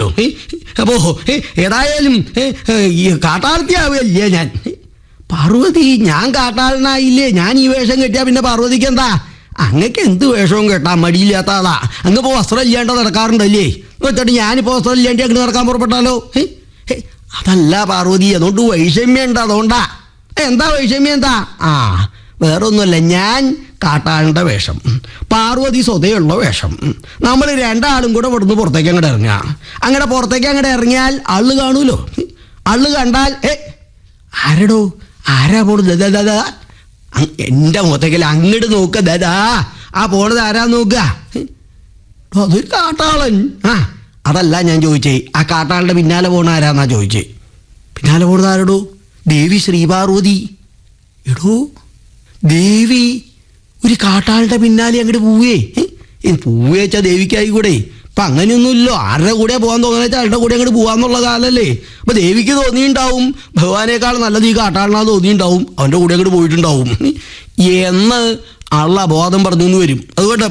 ഏ, അപ്പോ ഏ, ഏതായാലും ഏ, ഏ, ഈ കാട്ടാളത്തിയാവുകയല്ലേ ഞാൻ പാർവതി ഞാൻ കാട്ടാളനായില്ലേ ഞാൻ ഈ വേഷം കെട്ടിയാ പിന്നെ പാർവതിക്ക് എന്താ അങ്ങക്ക് എന്ത് വേഷവും കേട്ടാ മടിയില്ലാത്ത ആളാ അങ്ങ് ഇപ്പോൾ വസ്ത്രം ഇല്ലാണ്ട് നടക്കാറുണ്ടല്ലേ വെച്ചിട്ട് ഞാനിപ്പോൾ വസ്ത്രം ഇല്ലാണ്ട് അങ്ങ് നടക്കാൻ പുറപ്പെട്ടാലോ ഏ, ഏ, അതല്ല പാർവതി അതുകൊണ്ട് വൈഷമ്യം ഉണ്ട് അതുകൊണ്ടാ എന്താ വൈഷമ്യം എന്താ ആ വേറൊന്നുമല്ല ഞാൻ കാട്ടാളിൻ്റെ വേഷം പാർവതി സ്വതയുള്ള വേഷം നമ്മൾ രണ്ടാളും കൂടെ ഇവിടുന്ന് പുറത്തേക്ക് അങ്ങോട്ട് ഇറങ്ങുക അങ്ങനെ പുറത്തേക്ക് അങ്ങോട്ട് ഇറങ്ങിയാൽ ആള് കാണൂലോ ആള് കണ്ടാൽ ഏ ആരടോ ആരാ പോണത് ദാ, ദാ, ദാ. അങ് എൻ്റെ മുഖത്തേക്കല്ല അങ്ങോട്ട് നോക്കുക ദാ ആ പോണത് ആരാ നോക്കുക ഓ, അതൊരു കാട്ടാളൻ ആ അതല്ല ഞാൻ ചോദിച്ചേ ആ കാട്ടാളുടെ പിന്നാലെ പോണ ആരാന്നാ ചോദിച്ചേ പിന്നാലെ പോണത് ആരടോ ദേവി ശ്രീപാർവതി എടോ ദേവി ഒരു കാട്ടാളുടെ പിന്നാലെ അങ്ങോട്ട് പോവേ പൂവേ വെച്ചാൽ ദേവിക്കായി കൂടെ ഇപ്പൊ അങ്ങനെയൊന്നുമില്ലോ ആരുടെ കൂടെ പോകാൻ തോന്നുന്ന വെച്ചാൽ ആരുടെ കൂടെ അങ്ങോട്ട് പോകാന്നുള്ള കാലല്ലേ അപ്പൊ ദേവിക്ക് തോന്നിയിട്ടുണ്ടാവും ഭഗവാനേക്കാൾ നല്ലത് ഈ കാട്ടാളിനാ തോന്നിയിട്ടുണ്ടാവും അവന്റെ കൂടെ അങ്ങോട്ട് പോയിട്ടുണ്ടാവും എന്ന് അള്ള ബോധം പറഞ്ഞു എന്ന് വരും അതുകൊണ്ട്